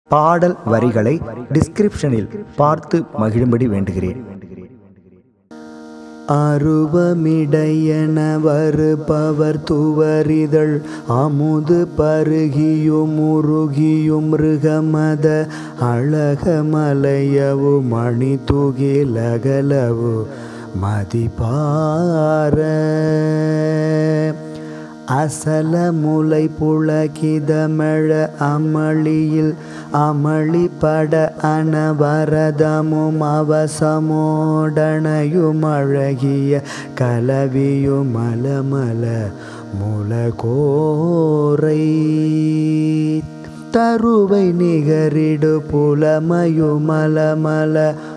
பாடல் வரிகளை டிஸ்கிரிப்ஷனில் பார்த்து மகிழும்படி வேண்டுகிறேன் அருவமிடையன வருபவர் துவரிதழ் அமுது பருகியும் உருகியும் மிருகமத அழகமலையவு மணி துகிலகலவு மதிபார அசல முலை புலகிதமழ அமளியில் அமளிப்பட அனவரதமும் அவசமோடனையும் அழகிய கலவியும் மலமல முலகோரை தருவை நிகரிடு புலமயுமலமல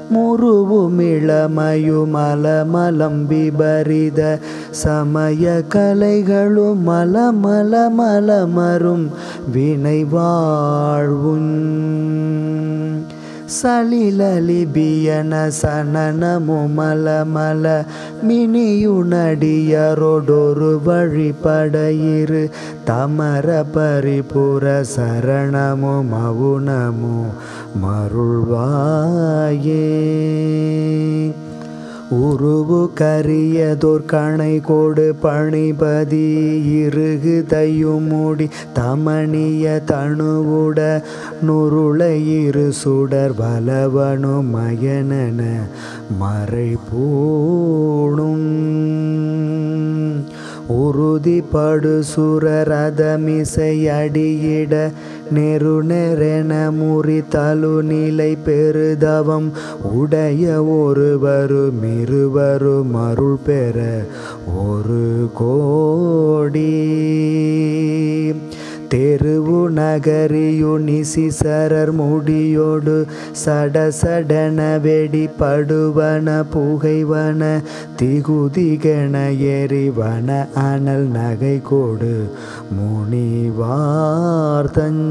முருவுமிளமயுமலமலம் விபரித சமய கலைகளும் மலமல மலமரும் வினை வாழ்வும் சலிலலிபியன சனனமு மலமல மினியுனடியரோடொரு வழிபடையிரு தமர பரிபுர சரணமு மவுனமு மருள்வாயே உருவு கரியதோர் கணை கொடு பணிபதி இருகு தையுமுடி தமணிய தணுவுட நுருளை இரு சுடர் வலவனு மயனன மறை பூணும் உறுதிப்படு சுரரதமிசை அடியிட நெரு நெரென முறி தலு நிலை பெருதவம் உடைய ஒருவரும் இருவரும் அருள் பெற ஒரு கோடி தெருவு நகரியு நிசிசரர் முடியோடு சடசடன வெடிப்படுவன புகைவன திகுதிகன எரிவன அனல் நகை கொடு முனிவார்த்தன்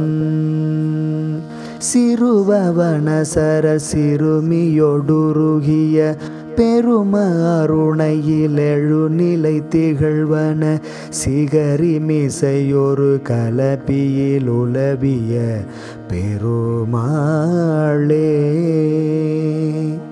சிறுவவன சர சிறுமியொடுருகிய பெரும அருணையில் எழுநிலை திகழ்வன சிகரி மிசையொரு கலப்பியில் உலவிய பெருமாளே